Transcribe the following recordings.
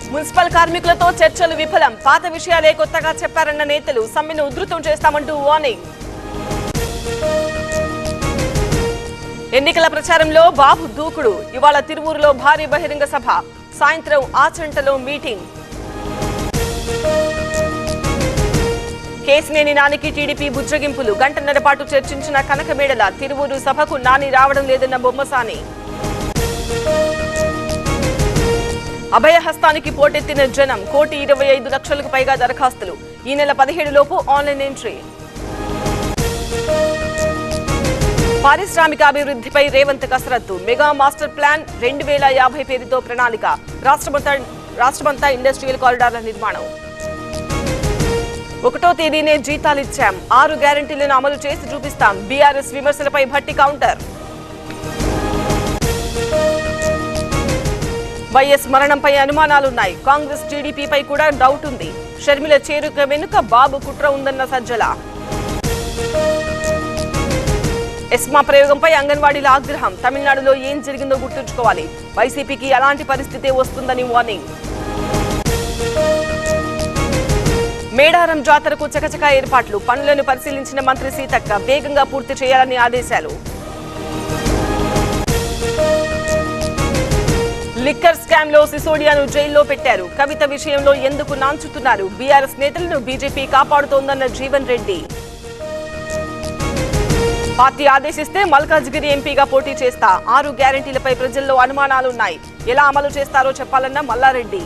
municipal కార్మికులతో చర్చలు విఫలం పాత విషయాలే కొత్తగా చెప్పారన్న నేతలు సమ్మెను ఉధృతం చేస్తామంటూ వార్నింగ్ ఎన్నికల ప్రచారంలో బాబు దూకుడు ఇవాళ తిరువూరులో భారీ బహిరంగ సభ సాయంత్రం ఆచంటలో మీటింగ్ కేసినేని నానికి టీడీపీ బుజ్జగింపులు గంటన్నర పాటు చర్చించిన కనకమేడల తిరువూరు సభకు నాని రావడం లేదన్న బొమ్మసాని అభయహస్తానికి పోటెత్తిన జనం కోటి ఇరవై ఐదు లక్షలకు పైగా దరఖాస్తులు ఈ నెల పదిహేడు లోపు ఆన్లైన్ ఎంట్రీ పారిశ్రామికాభివృద్ధిపై రేవంత్ కసరత్తు మెగా మాస్టర్ ప్లాన్ రెండు వేల యాభై పేరుతో ప్రణాళిక రాష్ట్రమంతా రాష్ట్రమంతా ఇండస్ట్రియల్ కారిడార్ల నిర్మాణం ఒకటో తేదీనే జీతాలిచ్చాం ఆరు గ్యారంటీలను అమలు చేసి చూపిస్తాం బీఆర్ఎస్ విమర్శలపై భట్టి కౌంటర్ వైఎస్ మరణంపై అనుమానాలున్నాయి కాంగ్రెస్ టీడీపీపై కూడా డౌట్ ఉంది షర్మిల చేరుక వెనుక బాబు కుట్ర ఉందన్న సజ్జల ఎస్మా ప్రయోగంపై అంగన్వాడీల ఆగ్రహం తమిళనాడులో ఏం జరిగిందో గుర్తుంచుకోవాలి వైసీపీకి ఎలాంటి పరిస్థితి వస్తుందని వార్నింగ్ మేడారం జాతరకు చకచకా ఏర్పాట్లు పనులను పరిశీలించిన మంత్రి సీతక్క వేగంగా పూర్తి చేయాలని ఆదేశాలు లిక్కర్ స్కామ్ లో సిసోడియాను జైల్లో పెట్టారు కవిత విషయంలో ఎందుకు నాంచుతున్నారు బీఆర్ఎస్ నేతలను బీజేపీ కాపాడుతోందన్న జీవన్ రెడ్డి పార్టీ ఆదేశిస్తే మల్కాజ్గిరి ఎంపీగా పోటీ చేస్తా ఆరు గ్యారంటీలపై ప్రజల్లో అనుమానాలున్నాయి ఎలా అమలు చేస్తారో చెప్పాలన్న మల్లారెడ్డి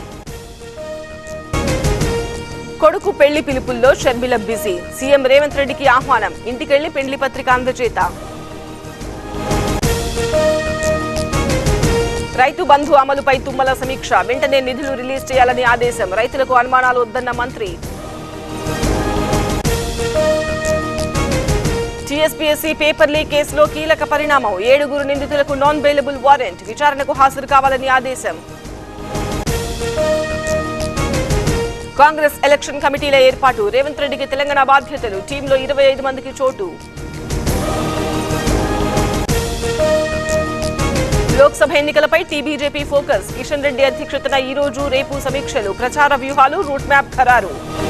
కొడుకు పెళ్లి పిలుపుల్లో షర్మిల బిజీ సీఎం రేవంత్ రెడ్డికి ఆహ్వానం ఇంటికెళ్లి పెళ్లి పత్రిక అందజేత రైతు బంధు అమలుపై తుమ్మల సమీక్ష వెంటనే నిధులు రిలీజ్ చేయాలని ఆదేశం రైతులకు అనుమానాలు వద్దన్న మంత్రి టీఎస్పీఎస్సీ పేపర్ లీక్ కేసులో కీలక పరిణామం ఏడుగురు నిందితులకు నాన్ బెయిలబుల్ వారెంట్ విచారణకు హాజరు కావాలని ఆదేశం కాంగ్రెస్ ఎలక్షన్ కమిటీల ఏర్పాటు రేవంత్ రెడ్డికి తెలంగాణ బాధ్యతలు టీంలో ఇరవై ఐదు మందికి చోటు లోక్సభ ఎన్నికలపై టీబీజేపీ ఫోకస్ కిషన్ రెడ్డి అధ్యక్షతన ఈ రోజు రేపు సమీక్షలు ప్రచార వ్యూహాలు రూట్ మ్యాప్ ఖరారు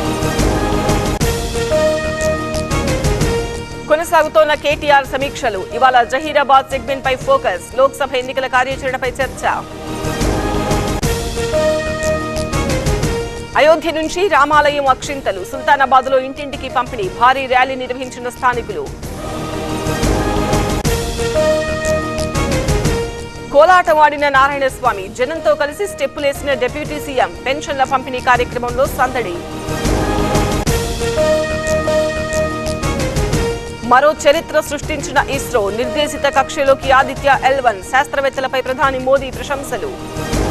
కొనసాగుతోన్న కేటీఆర్ సమీక్షలు ఇవాళ జహీరాబాద్ సెగ్మెంట్ పై ఫోకస్ లోక్సభ ఎన్నికల కార్యాచరణపై చర్చ అయోధ్య నుంచి రామాలయం అక్షింతలు సుల్తానాబాద్ లో ఇంటింటికి పంపిణీ భారీ ర్యాలీ నిర్వహించిన స్థానికులు కోలాటమాడిన నారాయణ స్వామి జనంతో కలిసి స్టెప్పులేసిన డిప్యూటీ సీఎం పెన్షన్ల పంపిణీ కార్యక్రమంలో సందడి మరో చరిత్ర సృష్టించిన ఇస్రో నిర్దేశిత కక్షలోకి ఆదిత్య ఎల్వన్ శాస్త్రవేత్తలపై ప్రధాని మోదీ ప్రశంసలు